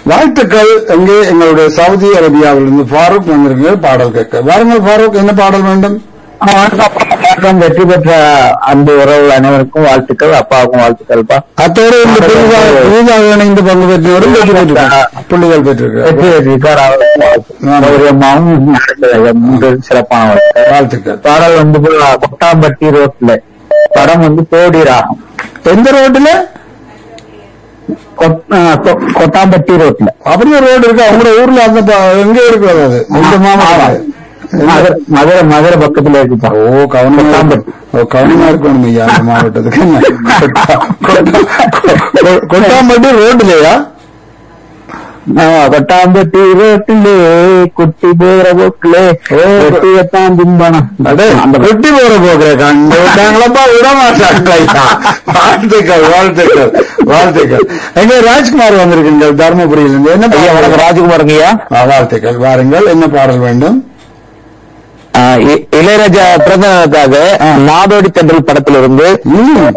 வாழ்த்துக்கள் எங்கே எங்களுடைய சவுதி அரேபியாவிலிருந்து ஃபாரூக் வந்திருக்கீங்க பாடல் கேட்க வாருங்கள் ஃபாரூக் என்ன பாடல் வேண்டும் வணக்கம் வெற்றி பெற்ற அன்பு உறவு அனைவருக்கும் வாழ்த்துக்கள் அப்பாவுக்கும் வாழ்த்துக்கள்ப்பா அத்தோடு இந்த புதிதாக புதிதாக இணைந்து பங்கு பெற்றவரும் வெற்றி பெற்றிருக்கார் புள்ளிகள் பெற்றிருக்கிறார் வெற்றி பெற்றிருக்கார் அவருக்கும் வாழ்த்து. அவரு அம்மாவும் நடந்தது. மூன்று சிறப்பான வாழ்த்து. வாழ்த்துக்கள் பாடல் வந்து கொட்டாம்பட்டி ரோட்ல படம் வந்து கோடி ராகம் எந்த ரோட்டுல கொட்- ஆ, கொ- கொட்டாம்பட்டி ரோட்ல அப்படி ஒரு ரோடு இருக்கு அவங்க ஊர்ல அந்த ப- எங்க இருக்கிறது அது எந்த மாவட்டம் மதுரை மதுரை மதுரை பக்கத்துல இருக்குப்பா ஓ கவனமா கொட்டாம்பட்டி. ஓ கவனமா இருக்கணும் ஐயா அந்த மாவட்டத்துக்கு என்ன? கொட்டா- கொட்டா- கொ- கொட்டாம்பட்டி ரோடுலயா ஆ, கொட்டாம்பட்டி ரோட்டிலே குட்டி போகிற போக்குல வெட்டியத்தான் தின்பனம் அடே அந்த வெட்டி போற போகிற கண்டு விட்டாங்களப்பா விட மாட்டாங்க ஐயா. வாழ்த்துக்கள் வாழ்த்துக்கள் வாழ்த்துக்கள் எங்க ராஜ்குமார் வந்திருக்கீங்க தருமபுரியிலிருந்து என்ன ஐயா பாடல்? வணக்கம் ராஜகுமாருங்க ஐயா ஆ, வாழ்த்துக்கள் வாருங்கள் என்ன பாடல் வேண்டும் ஆ, இ- இளையராஜா பிரதமருக்காக நாடோடி தென்றல் படத்திலிருந்து ம்.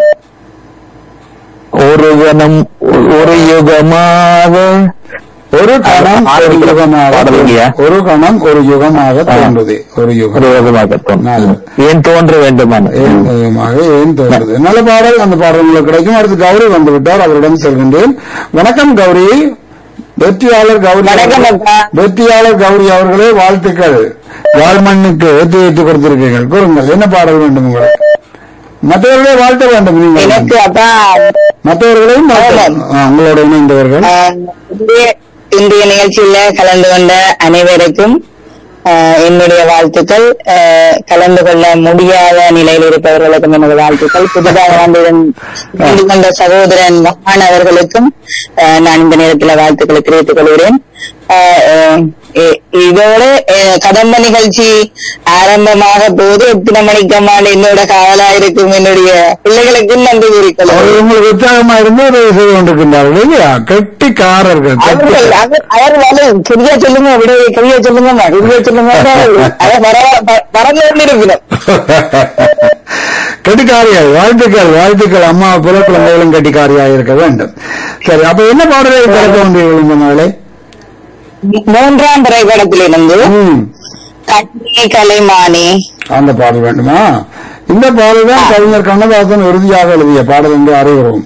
ஒரு கணம் ஒரு யுகமாக ஒரு கணம் ஒரு யுகமாக பாடலுங்கய்யா. ஒரு கணம் ஒரு யுகமாக தோன்றுது ஒரு ஒரு யுகம் யுகமாக தோன்றும். நல்லது. ஏன் தோன்ற வேண்டுமான ஏன் யுகமாக ஏன் தோன்றுது நல்ல பாடல் அந்த பாடல் உங்களுக்கு கிடைக்கும் அடுத்து கௌரி வந்து விட்டார் அவரிடம் செல்கின்றேன் வணக்கம் கௌரி வெற்றியாளர் கௌரி வணக்கம் அக்கா. வெற்றியாளர் கௌரி அவர்களே வாழ்த்துக்கள் வாழ்மண்ணுக்கு ஏற்றி வைத்து கொடுத்திருக்கீர்கள் கூறுங்கள் என்ன பாடல் வேண்டும் உங்களுக்கு மற்றவர்களே வாழ்த்த வேண்டும் நீங்கள் எனக்கு அதான் மற்றவர்களையும் வாழ்த்த- ஆ, உங்களோட இணைந்தவர்கள் ஆஹ், இந்திய- இந்திய நிகழ்ச்சியில கலந்து கொண்ட அனைவருக்கும் ஆஹ், என்னுடைய வாழ்த்துக்கள் ஆஹ், கலந்து கொள்ள முடியாத நிலையில் இருப்பவர்களுக்கும் எனது வாழ்த்துக்கள் புதிதாக வந்து கலந்து கொண்ட சகோதரன் மகான் அவர்களுக்கும் ஆஹ், நான் இந்த நேரத்தில் வாழ்த்துக்களை தெரிவித்துக் கொள்கிறேன் ஆஹ், ஆஹ், இ- இதோட ஆஹ், கதம்ப நிகழ்ச்சி ஆரம்பமாக போது எத்தனை மணிக்கம்மாள் என்னோட காவலா இருக்கும் என்னுடைய பிள்ளைகளுக்கும் நன்றி கூறிக்கொள்கிறேன் அவர் உங்களுக்கு உற்சாகமா இருந்து உதவி செய்து கொண்டிருக்கின்றார்கள் இல்லையா கெட்டிக்காரர்கள் அவர்கள் கெட்டி- அவர் அவர் வந்து சரியா சொல்லுங்க விட சரியா சொல்லுங்க சரியா சொல்லுங்க அவர் வர வரல இருக்கிறோம் கெட்டிக்காரியாய் வாழ்த்துக்கள் வாழ்த்துக்கள் அம்மா புல குழந்தைகளும் கெட்டிக்காரியாக இருக்க வேண்டும் சரி அப்ப என்ன பாடலை திறக்க வேண்டியது இந்த நாளை மூன்றாம் திரைப்படத்திலிருந்து ம், கண்ணி கலைமானி அந்த பாடல் வேண்டுமா இந்த பாடல் தான் கவிஞர் கண்ணதாசன் இறுதியாக எழுதிய பாடல் என்று அறிகிறோம்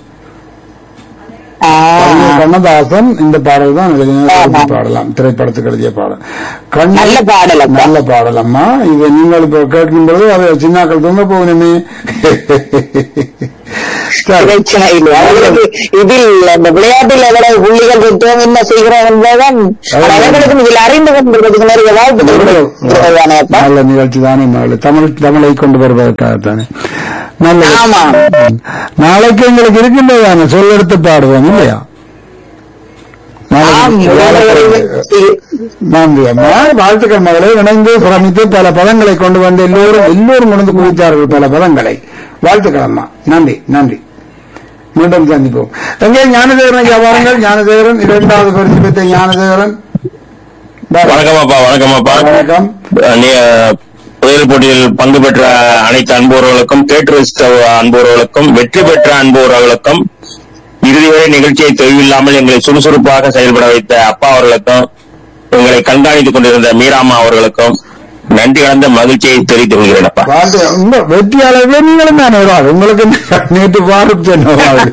கவிஞர் கண்ணதாசன் இந்த பாடல் தான் எழுதின ஆமா. பாடலாம் திரைப்படத்துக்கு எழுதிய பாடல் கண்ணி- நல்ல பாடல் அப்பா. நல்ல பாடல் அம்மா இது நீங்கள் இப்ப கேட்கும் பொழுது அது சின்னாக்கள் தூங்க போகணுமே சரி பிரச்சனை இல்லை அவர்களுக்கு இதில் அந்த விளையாட்டில் எவ்வளவு புள்ளிகள் பெற்றோம் என்ன செய்கிறோம் என்பதுதான் அது- அவர்களுக்கும் இதில் அறிந்து கொண்டிருப்பதற்கு நிறைய வாழ்த்துக்கள் தானே அப்பா நல்ல நிகழ்ச்சி தானே மகளே தமிழ் தமிழை கொண்டு வருவதற்காகத்தானே நல்ல ஆமா நாளைக்கு எங்களுக்கு இருக்கின்றதானே சொல்லெடுத்து பாடுவோம் இல்லையா ஆம் நாளைக்கு- நன்றி அம்மா வாழ்த்துக்கள் மகளே இணைந்து சிரமித்து பல பதங்களை கொண்டு வந்து எல்லோரும் எல்லோரும் கொண்டு வந்து குவித்தார்கள் பல பதங்களை வாழ்த்துக்கள் அம்மா நன்றி நன்றி மீண்டும் சந்திப்போம் எங்கே ஞானதேவரன் ஐயா வாருங்கள் ஞானதேவரன் இரண்டாவது பரிசு பெற்ற ஞானதேவரன் வாருங்கள். வணக்கமாப்பா வணக்கமாப்பா வணக்கம் நீ புயல் போட்டியில் பங்கு பெற்ற அனைத்து அன்புறவர்களுக்கும் கேட்டு ரசித்த அன்புறவர்களுக்கும் வெற்றி பெற்ற அன்புறவர்களுக்கும் இறுதி வரை நிகழ்ச்சியை தொய்வில்லாமல் எங்களை சுறுசுறுப்பாக செயல்பட வைத்த அப்பா அவர்களுக்கும் உங்களை கண்காணித்துக் கொண்டிருந்த மீராமா அவர்களுக்கும் நன்றி கலந்த மகிழ்ச்சியை தெரிவித்துக் கொள்கிறேன் அப்பா வாழ்த்து உங்க வெற்றியாளர்களே நீங்களும் தான் ஒரு ஆள். உங்களுக்கு என்ன நேற்று பாரத் சொன்ன மாதிரி.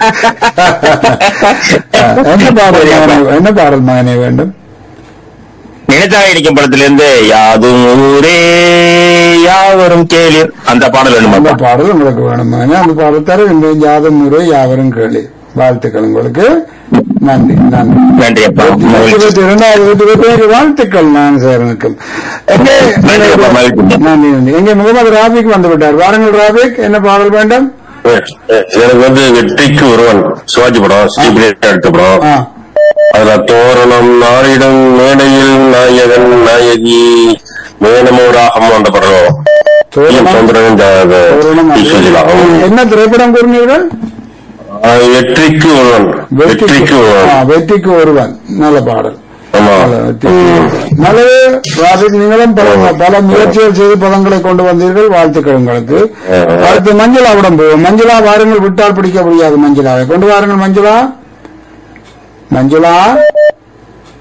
என்ன பாடல் மகனே- என்ன பாடல் மகனே வேண்டும் நினைத்தாக இருக்கும் படத்திலிருந்து யாதும் ஊரே யாவரும் கேளீர் அந்த பாடல் அந்த வேணுமா பாடல் உங்களுக்கு வேணும் மகனே அந்த பாடல் தர இந்த யாதம் முறை யாவரும் கேளு வாழ்த்துக்கள் உங்களுக்கு நன்றி நன்றி நன்றி அப்பா வெற்றி மகிழ்ச்சி பெற்று இரண்டாவது வெற்றி பெற்ற வாழ்த்துக்கள் நான் சேரனுக்கும் எங்கே நன்றி அப்பா, மகிழ்ச்சி. நன்றி நன்றி எங்கே முகமது ராபிக் வந்து விட்டார் வாருங்கள் ராபிக் என்ன பாடல் வேண்டும் எனக்கு வந்து வெற்றிக்கு ஒருவன் சிவாஜி படம் ஸ்ரீபிரேட் எடுத்த படம் ஆ அதுல தோரணம் நாளிடம் மேடையில் நாயகன் நாயகி மேனமோராகம் அந்த படம் தோரணம். சந்திரன் தோரணம் என்ன திரைப்படம் கூறினீர்கள் வெற்றிக்கு ஒருவன் வெற்றிக்கு ஆ, ஒருவன் வெற்றிக்கு ஒருவன் நல்ல பாடல் ஆமா நல்ல வெற்றி. நல்லது ராபிக் நீங்களும் பல பல முயற்சிகள் செய்து பதங்களை கொண்டு வந்தீர்கள் வாழ்த்துக்கள் உங்களுக்கு அடுத்து மஞ்சளாவிடம் போவோம் மஞ்சளா வாருங்கள் விட்டால் பிடிக்க முடியாது மஞ்சளாவை கொண்டு வாருங்கள் மஞ்சளா மஞ்சளா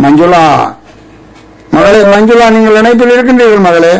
மஞ்சுளா மகளே மஞ்சுளா நீங்கள் இணைப்பில் இருக்கின்றீர்கள் மகளே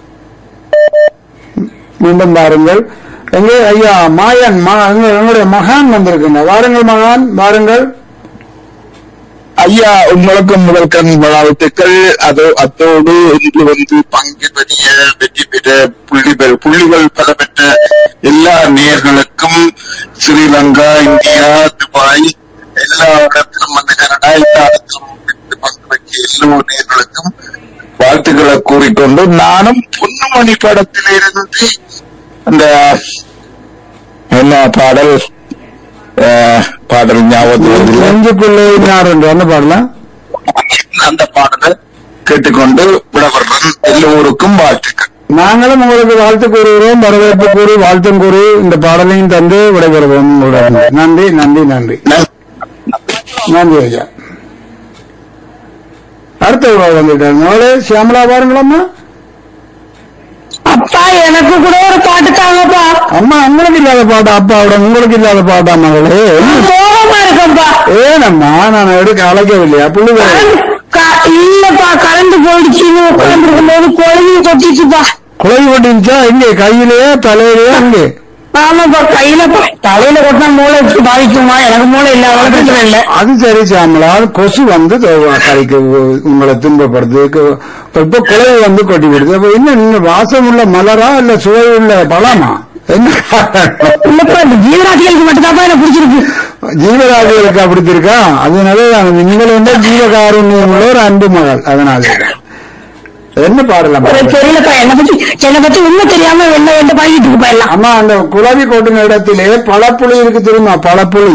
மீண்டும் பாருங்கள் எங்கே ஐயா மாயன் ம- எங்க- எங்களுடைய மகான் வந்திருக்கின்ற வாருங்கள் மகான் வாருங்கள் ஐயா உங்களுக்கும் முதல்கண் வாழ்த்துக்கள் அதோ அத்தோடு இன்று வந்து பங்கு பெரிய வெற்றி பெற்ற புள்ளி பெற புள்ளிகள் பல பெற்ற எல்லா நேயர்களுக்கும் ஸ்ரீலங்கா இந்தியா துபாய் எல்லா இடத்திலும் வந்து கனடா எல்லா இடத்திலும் வந்து பங்கு பெற்ற எல்லா நேயர்களுக்கும் வாழ்த்துக்களை கூறிக்கொண்டு நானும் பொன்னுமணி படத்திலிருந்து அந்த என்ன பாடல் அஹ், பாடல் ஞாபகத்தில் வருதில்லை. நெஞ்சுக்குள்ளே யார் என்று என்ன பாடலாம் அந்த பாடலை கேட்டுக்கொண்டு விடவர்றன் எல்லோருக்கும் வாழ்த்துக்கள் நாங்களும் உங்களுக்கு வாழ்த்து கூறுகிறோம் வரவேற்பு கூறி வாழ்த்தும் கூறி இந்த பாடலையும் தந்து விடைபெறுவோம் உங்களுடன் நன்றி நன்றி நன்றி நன்றி ஐயா அடுத்த உறவு வந்துட்டார் மகளே சியாமலா பாருங்களம்மா அப்பா எனக்கு கூட ஒரு பாட்டு தாங்கப்பா அம்மா உங்களுக்கு இல்லாத பாட்டா அப்பாவோட உங்களுக்கு இல்லாத பாட்டா மகளே கோபமா இருக்கேன்ப்பா ஏனம்மா நான் எடுக்க அழைக்கவில்லையா புள்ளி க- இல்லப்பா கரண்ட் போயிடுச்சுன்னு உட்காந்துருக்கும் போது கொழுவி கொட்டிச்சுப்பா குழவி கொட்டிருச்சா எங்கே கையிலேயே தலையிலேயே அங்கே ஆமாப்பா கையிலப்பா தலையில கொட்டினா மூளை பாதிக்குமா எனக்கு மூளை இல்ல அவ்வளவு பிரச்சனை இல்ல அது சரி சாமலா கொசு வந்து தொ- கறிக்கு உங்களை துன்பப்படுத்து இப்ப குழவி வந்து கொட்டி விடுது அப்ப என்ன நீங்க வாசம் உள்ள மலரா இல்ல சுவை உள்ள பழமா என்ன காரணம்? இல்லப்பா இந்த ஜீவராசிகளுக்கு மட்டும்தான்ப்பா எனக்கு பிடிச்சிருக்கு ஜீவராஜிகளுக்கு அப்படி இருக்கா அதனால நீங்கள் வந்து ஜீவகாருண்யம் உள்ள ஒரு அன்பு மகள் அதனால என்ன பாடலாம் எனக்கு தெரியலப்பா என்னை பத்தி என்னை பத்தி உண்மை தெரியாம என்ன என்ன பாக்கிட்டு இருக்குப்பா எல்லாம் அம்மா அந்த குழவி கொட்டின இடத்திலே பழப்புளி இருக்கு தெரியுமா பழப்புளி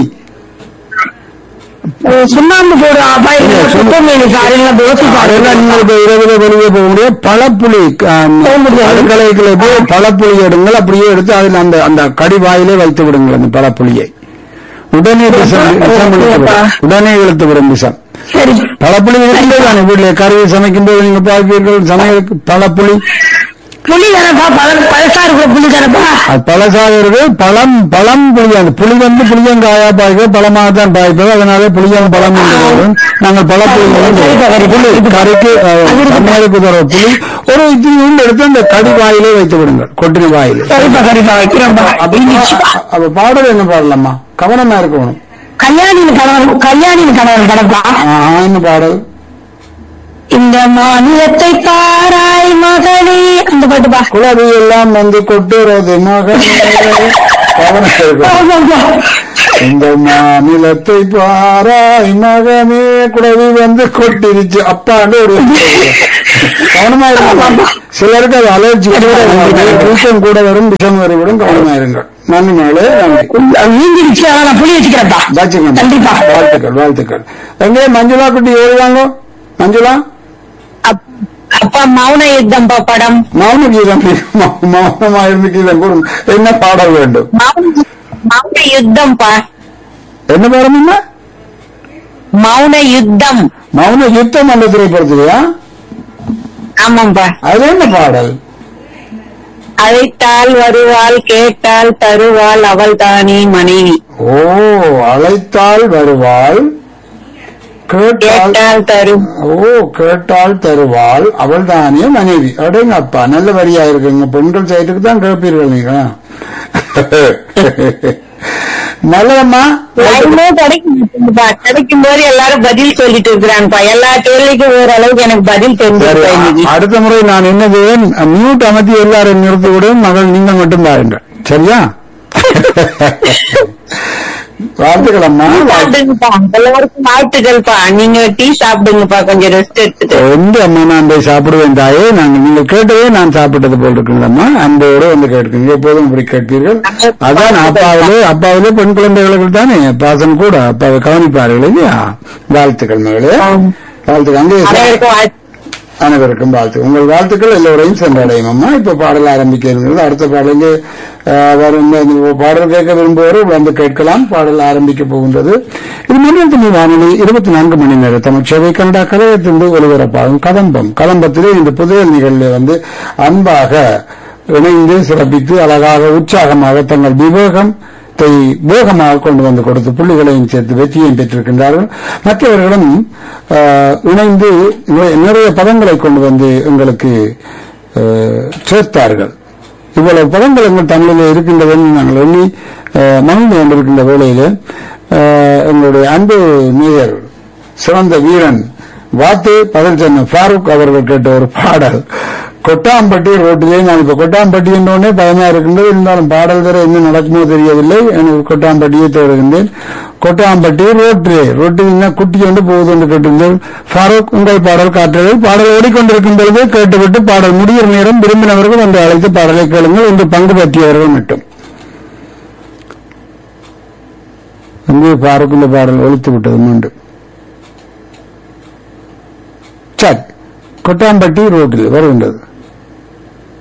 அஹ் சுண்ணாம்பு போடு அப்பா இல்ல, சுண்ணா- சுத்தமீன் காரியங்கள தோசை அதெல்லாம் நீங்கள் இப்ப இரவுல வெளியே போக முடியாது பழப்புளி போக முடியாது. அடுக்கலைக்குள்ள போய் பழப்புளி எடுங்கள் அப்படியே எடுத்து அதில் அந்த அந்த கடி வாயிலே வைத்து விடுங்கள் அந்த பழப்புளியை உடனே விஷம் விஷம் இழுத்து விடும். உடனே இழுத்து விடும் விஷம் சரி பழப்புளி இருக்குல்ல தானே வீட்டுல கறி சமைக்கும் போது நீங்க பார்ப்பீர்கள் சமையலுக்கு பழப்புளி புளி தானப்பா பழ பழசா இருக்கிற புளி தானப்பா அது பழசாக இருக்கு பழம் பழம் புளியாந்து புளி வந்து புளியங்காயா பாய்ப்போம் பழமாக தான் பாய்ப்போம் அதனால புளியம் பழம் என்று வரும். நாங்கள் பழப்புளி வந்து புளி கறிக்கு அஹ், சமையலுக்கு தர புளி ஒரு இத்திரி எடுத்து அந்த கடி வாயிலே வைத்து விடுங்கள் கொட்டின வாயிலே சரிப்பா சரிப்பா வைக்கிறேன்ப்பா அப்ப அப்ப பாடல் என்ன பாடலாமா கவனமா இருக்கணும் கல்யாணியின் கணவன் கல்யாணியின் கணவன் கடப்பா ஆஹ், என்ன பாடல் இந்த மாநிலத்தை பாராய் மகளே அந்த பாட்டுப்பா குளவி எல்லாம் வந்து கொட்டுறது மகனே கவனம் இருக்கணும் ஆமாப்பா. இந்த மாநிலத்தை பாராய் மகனே குடவி வந்து கொட்டிருச்சு அப்பாண்டு ஒரு கவனமா இருங்க சிலருக்கு அது அலர்ஜி கூட வரும். விஷம் கூட வரும் விஷம் வரும் கவனமா இருங்க நன்றி மேலே நன்றி நீங்கிருச்சு அதான் நான் புளி வச்சுக்கிறேன்ப்பா வச்சுக்கோங்க கண்டிப்பா வாழ்த்துக்கள் வாழ்த்துக்கள் எங்கே மஞ்சுளா குட்டி ஏறுவாங்க மஞ்சுளா அப்- அப்பா மௌன யுத்தம்பா படம் மௌன கீதம் மௌ- மௌனமா இருந்து கீதம் கூறும் என்ன பாடல் வேண்டும் மௌன மௌன யுத்தம்பா என்ன பாடம் என்ன மௌன யுத்தம் மௌன யுத்தம் அந்த திரைப்படத்திலையா ஆமாம்பா அது என்ன பாடல் அழைத்தால் வருவாள் கேட்டால் தருவாள் அவள் தானே மனைவி ஓ அழைத்தால் வருவாள் கேட்டால் கேட்டால் தரும் ஓ கேட்டால் தருவாள் அவள் தானே மனைவி அடேங்க அப்பா நல்ல வரியா இருக்குங்க பெண்கள் சைடுக்கு தான் கேட்பீர்கள் நீங்க நல்லதம்மா யாருமே கிடைக்கும் கிடைக்கும் போது எல்லாரும் பதில் சொல்லிட்டு இருக்கிறாங்கப்பா எல்லா கேள்விக்கும் ஓரளவுக்கு எனக்கு பதில் சரி, தெரிஞ்சிருப்பா இன்னைக்கு அடுத்த முறை நான் என்ன செய்வேன் மியூட் அமைத்தி எல்லாரும் நிறுத்தி விடும் மகள் நீங்கள் மட்டும் பாருங்கள் சரியா வாழ்த்துக்கள் அம்மா சாப்பிடுங்கப்பா எல்லாருக்கும் வாழ்த்துக்கள்ப்பா நீங்க டீ சாப்பிடுங்கப்பா கொஞ்சம் ரெஸ்ட் எடுத்துட்டு எந்த அம்மா நான் போய் சாப்பிடுவேன் தாயே நாங்கள் நீங்கள் கேட்டதே நான் சாப்பிட்டது போல் இருக்குல்லம்மா அன்போடு வந்து கேட்குறீங்க எப்போதும் இப்படி கேட்பீர்கள் அதான் அப்பாவிலே அப்பாவிலே பெண் குழந்தைகளுக்கு தானே பாசம் கூட அப்பாவை கவனிப்பார்கள் இல்லையா வாழ்த்துக்கள் மகளே வாழ்த்துக்கள் அங்கே அனைவருக்கும் வாழ்த்து அனைவருக்கும் வாழ்த்து உங்கள் வாழ்த்துக்கள் எல்லோரையும் சென்றடையும் அம்மா இப்ப பாடல் ஆரம்பிக்க இருக்கிறது அடுத்த பாடலுக்கு அஹ், வரும் இந்த பாடல் கேட்க விரும்புவோர் வந்து கேட்கலாம் பாடல் ஆரம்பிக்க போகின்றது இது மணியல் தமிழ் வானொலி இருபத்தி நான்கு மணி நேர தமிழ் சேவை கனடா கலையத்திலிருந்து ஒளிபரப்பாகும் கதம்பம் கதம்பத்திலே இந்த புதையல் நிகழ்வில் வந்து அன்பாக இணைந்து சிறப்பித்து அழகாக உற்சாகமாக தங்கள் விவேகம் த்தை வேகமாக கொண்டு வந்து கொடுத்து புள்ளிகளையும் சேர்த்து வெற்றியையும் பெற்றிருக்கின்றார்கள் மற்றவர்களும் ஆஹ், இணைந்து நிறை- நிறைய பதங்களை கொண்டு வந்து எங்களுக்கு ஆஹ், சேர்த்தார்கள் இவ்வளவு பதங்கள் எங்கள் தமிழில் இருக்கின்றது என்று நாங்கள் எண்ணி ஆஹ், மகிழ்ந்து கொண்டிருக்கின்ற வேளையிலே ஆஹ், எங்களுடைய அன்பு மேயர் சிறந்த வீரன் வாத்து பதில் சொன்ன ஃபாரூக் அவர்கள் கேட்ட ஒரு பாடல் கொட்டாம்பட்டி ரோட்டிலே நான் இப்ப கொட்டாம்பட்டி என்றோடனே பயமா இருக்கின்றது இருந்தாலும் பாடல் வேற என்ன நடக்குமோ தெரியவில்லை எனக்கு கொட்டாம்பட்டியை தேடுகின்றேன் கொட்டாம்பட்டி ரோட்டிலே ரோட்டில் என்ன குட்டி கொண்டு போகுது என்று கேட்டிருந்தேன் ஃபாரூக் உங்கள் பாடல் காட்டுறது பாடல் ஓடிக்கொண்டிருக்கும் பொழுது கேட்டுவிட்டு பாடல் முடிகிற நேரம் விரும்பினவர்கள் வந்து அழைத்து பாடலை கேளுங்கள் என்று பங்கு பற்றியவர்கள் மட்டும் அங்கே ஃபாரூக் இந்த பாடல் ஒழித்து விட்டது மீண்டும் சரி கொட்டாம்பட்டி ரோட்டில் வருகின்றது